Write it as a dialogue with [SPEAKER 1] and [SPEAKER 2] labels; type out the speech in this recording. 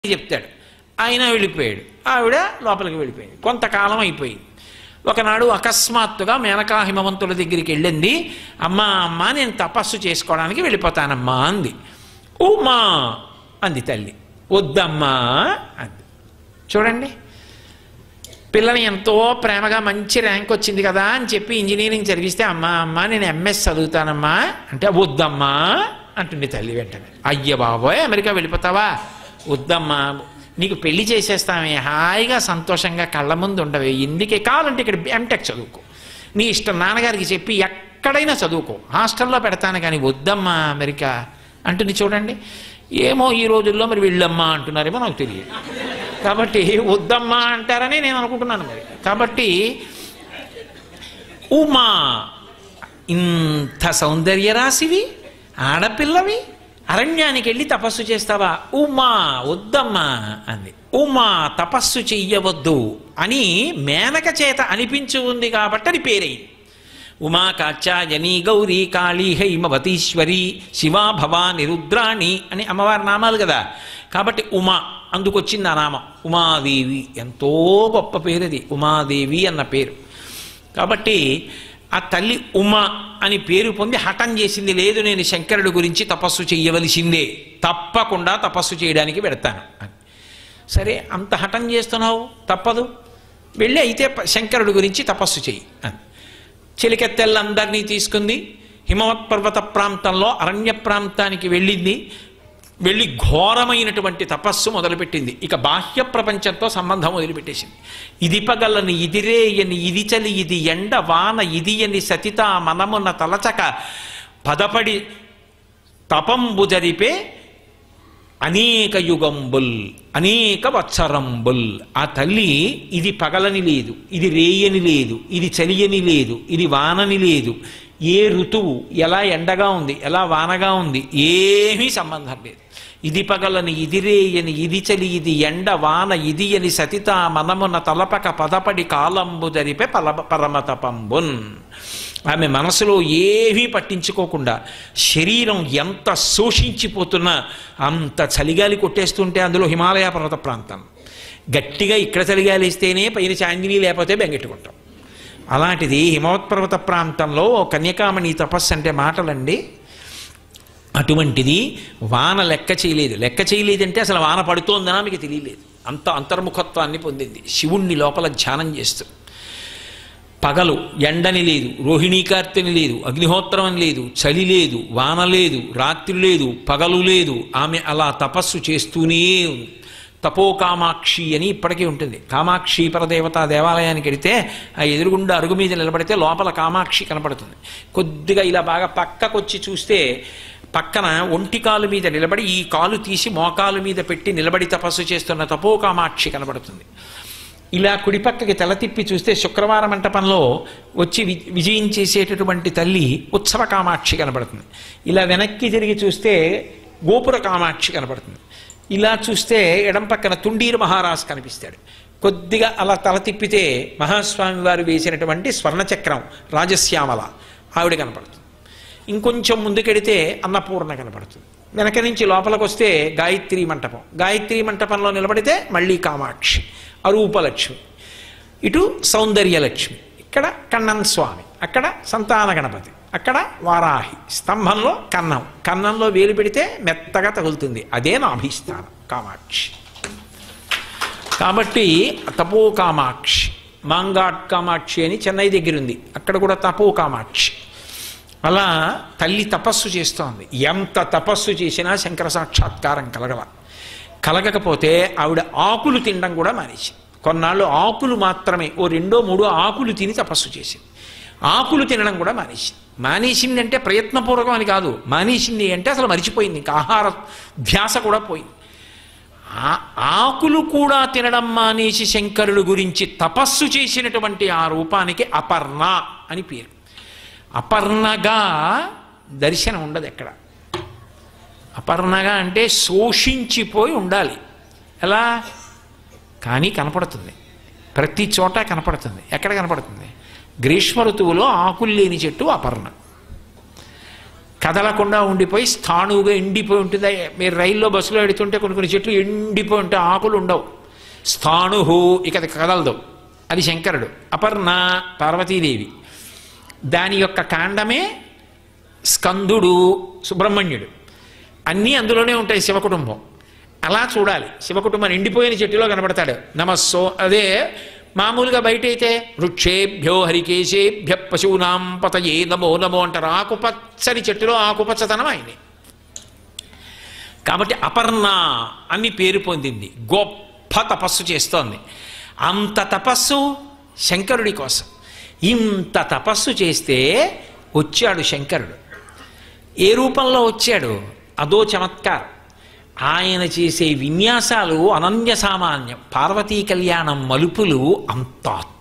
[SPEAKER 1] చెప్తాడు ఆయన వెళ్ళిపోయాడు ఆవిడ లోపలికి వెళ్ళిపోయింది కొంతకాలం అయిపోయింది ఒకనాడు అకస్మాత్తుగా మేనకా హిమవంతుల దగ్గరికి వెళ్ళింది అమ్మా అమ్మా నేను తపస్సు చేసుకోవడానికి వెళ్ళిపోతానమ్మా అంది ఉమా అంది తల్లి వద్దమ్మా అంది చూడండి పిల్లని ఎంతో ప్రేమగా మంచి ర్యాంక్ వచ్చింది కదా అని చెప్పి ఇంజనీరింగ్ చదివిస్తే అమ్మా అమ్మా నేను ఎంఎస్ చదువుతానమ్మా అంటే వద్దమ్మా అంటుంది తల్లి వెంటనే అయ్య బాబోయ్ అమెరికా వెళ్ళిపోతావా వద్దమ్మా నీకు పెళ్లి చేసేస్తామే హాయిగా సంతోషంగా కళ్ళ ముందు ఉండవే ఎందుకే కావాలంటే ఇక్కడ ఎంటెక్ చదువుకో నీ ఇష్టం నాన్నగారికి చెప్పి ఎక్కడైనా చదువుకో హాస్టల్లో పెడతాను కానీ వద్దమ్మా అమెరికా అంటుంది చూడండి ఏమో ఈ రోజుల్లో మరి వెళ్ళమ్మా అంటున్నారేమో నాకు తెలియదు కాబట్టి వద్దమ్మా అంటారని నేను అనుకుంటున్నాను మరి కాబట్టి ఉమా ఇంత సౌందర్య రాశివి ఆడపిల్లవి అరణ్యానికి వెళ్ళి తపస్సు చేస్తావా ఉమా వద్దమ్మా అంది ఉమా తపస్సు చెయ్యవద్దు అని మేనక చేత అనిపించి ఉంది కాబట్టి అది పేరైంది ఉమా కాచాయని గౌరీ కాళీ హైమవతీశ్వరి శివా భవాని రుద్రాణి అని అమ్మవారి నామాలు కదా కాబట్టి ఉమా అందుకొచ్చింది ఆ నామం ఉమాదేవి ఎంతో గొప్ప పేరు అది ఉమాదేవి అన్న పేరు కాబట్టి ఆ తల్లి ఉమ అని పేరు పొంది హఠం చేసింది లేదు నేను శంకరుడి గురించి తపస్సు చేయవలసిందే తప్పకుండా తపస్సు చేయడానికి పెడతాను అని సరే అంత హఠం చేస్తున్నావు తప్పదు వెళ్ళి అయితే ప- శంకరుడి గురించి తపస్సు చెయ్యి అని చిలికెత్తెళ్ళందరినీ తీసుకుంది హిమవత్ పర్వత ప్రాంతంలో అరణ్య ప్రాంతానికి వెళ్ళింది వెళ్ళి ఘోరమైనటువంటి తపస్సు మొదలుపెట్టింది ఇక బాహ్య ప్రపంచంతో సంబంధం మొదలుపెట్టేసింది ఇది పగలని ఇదిరేయని ఇది చలి ఇది ఎండ వాన ఇది అని సతిత మనమున తలచక పదపడి తపంబు జరిపే అనేక యుగంబుల్ అనేక వత్సరంబుల్ ఆ తల్లి ఇది పగలని లేదు ఇది రేయని లేదు ఇది చలియని లేదు ఇది వానని లేదు ఏ ఋతువు ఎలా ఎండగా ఉంది ఎలా వానగా ఉంది ఏమీ సంబంధం లేదు ఇది పగలని ఇది రేయని ఇది చలి ఇది ఎండ వాన ఇది అని సతిత మనమున తలపక పదపడి కాలంబు జరిపే పల పరమతపంబున్ ఆమె మనసులో ఏమీ పట్టించుకోకుండా శరీరం ఎంత శోషించిపోతున్నా అంత చలిగాలి కొట్టేస్తుంటే అందులో హిమాలయ పర్వత ప్రాంతం గట్టిగా ఇక్కడ చలిగాలి ఇస్తేనే పైన చాందిని లేకపోతే బెంగెట్టుకుంటాం అలాంటిది హిమవత్ పర్వత ప్రాంతంలో కన్యకామణి తపస్సు అంటే మాటలండి అటువంటిది వాన లెక్క చేయలేదు లెక్క చేయలేదంటే అసలు వాన పడుతోందనా మీకు తెలియలేదు అంత అంతర్ముఖత్వాన్ని పొందింది శివుణ్ణి లోపల ధ్యానం చేస్తూ పగలు ఎండని లేదు రోహిణీ కార్తెని లేదు అగ్నిహోత్రం అని లేదు చలి లేదు వాన లేదు రాత్రి లేదు పగలు లేదు ఆమె అలా తపస్సు చేస్తూనే ఉంది తపో కామాక్షి అని ఇప్పటికీ ఉంటుంది కామాక్షి పరదేవత దేవాలయానికి వెడితే ఆ ఎదురుగుండా అరుగు మీద నిలబడితే లోపల కామాక్షి కనపడుతుంది కొద్దిగా ఇలా బాగా పక్కకొచ్చి చూస్తే పక్కన ఒంటి కాలు మీద నిలబడి ఈ కాలు తీసి మోకాలు మీద పెట్టి నిలబడి తపస్సు చేస్తున్న తపో కామాక్షి కనబడుతుంది ఇలా కుడిపక్కకి తల తిప్పి చూస్తే శుక్రవార మంటపంలో వచ్చి వి విజయం చేసేటటువంటి తల్లి ఉత్సవ కామాక్షి కనబడుతుంది ఇలా వెనక్కి తిరిగి చూస్తే గోపుర కామాక్షి కనబడుతుంది ఇలా చూస్తే ఎడం పక్కన తుండీరు మహారాజు కనిపిస్తాడు కొద్దిగా అలా తల తిప్పితే మహాస్వామి వారు వేసినటువంటి స్వర్ణచక్రం రాజశ్యామల ఆవిడ కనపడుతుంది ఇంకొంచెం ముందుకెడితే అన్నపూర్ణ కనపడుతుంది వెనక నుంచి లోపలికి వస్తే గాయత్రి మంటపం గాయత్రి మంటపంలో నిలబడితే మళ్ళీ కామాక్షి అరూపలక్ష్మి ఇటు సౌందర్యలక్ష్మి ఇక్కడ కన్నన్ స్వామి అక్కడ సంతాన గణపతి అక్కడ వారాహి స్తంభంలో కన్నం కన్నంలో వేలు పెడితే మెత్తగా తగులుతుంది అదే నాభిస్థానం కామాక్షి కాబట్టి తపో కామాక్షి మాంగాట్ కామాక్షి అని చెన్నై దగ్గర ఉంది అక్కడ కూడా తపో కామాక్షి అలా తల్లి తపస్సు చేస్తోంది ఎంత తపస్సు చేసినా శంకర సాక్షాత్కారం కలగల కలగకపోతే ఆవిడ ఆకులు తినడం కూడా మానేసింది కొన్నాళ్ళు ఆకులు మాత్రమే ఓ రెండో మూడో ఆకులు తిని తపస్సు చేసింది ఆకులు తినడం కూడా మానేసింది మానేసింది అంటే ప్రయత్నపూర్వకం అని కాదు మానేసింది అంటే అసలు మరిచిపోయింది ఇంకా ఆహార ధ్యాస కూడా పోయింది ఆ ఆకులు కూడా తినడం మానేసి శంకరుడు గురించి తపస్సు చేసినటువంటి ఆ రూపానికి అపర్ణ అని పేరు అపర్ణగా దర్శనం ఉండదు ఎక్కడ అపర్ణగా అంటే శోషించిపోయి ఉండాలి ఎలా కానీ కనపడుతుంది ప్రతి చోట కనపడుతుంది ఎక్కడ కనపడుతుంది గ్రీష్మ ఋతువులో ఆకులు లేని చెట్టు అపర్ణ కదలకుండా ఉండిపోయి స్థాణువుగా ఎండిపోయి ఉంటుంది మీరు రైల్లో బస్సులో ఎడుతుంటే కొన్ని కొన్ని చెట్లు ఎండిపోయి ఉంటాయి ఆకులు ఉండవు స్థాణుహు ఇక అది కదలదు అది శంకరుడు అపర్ణ పార్వతీదేవి దాని యొక్క కాండమే స్కందుడు సుబ్రహ్మణ్యుడు అన్నీ అందులోనే ఉంటాయి శివకుటుంబం అలా చూడాలి శివకుటుంబం ఎండిపోయిన చెట్టులో కనబడతాడు నమస్సో అదే మామూలుగా బయట అయితే వృక్షేభ్యో హరికేశేభ్య పశూనాం పతయే నమో నమో అంటారు ఆకుపచ్చని చెట్టులో ఆకుపచ్చతనం ఆయనే కాబట్టి అపర్ణ అని పేరు పొందింది గొప్ప తపస్సు చేస్తోంది అంత తపస్సు శంకరుడి కోసం ఇంత తపస్సు చేస్తే వచ్చాడు శంకరుడు ఏ రూపంలో వచ్చాడు అదో చమత్కారం ఆయన చేసే విన్యాసాలు అనన్య సామాన్యం పార్వతీ కళ్యాణం మలుపులు అంత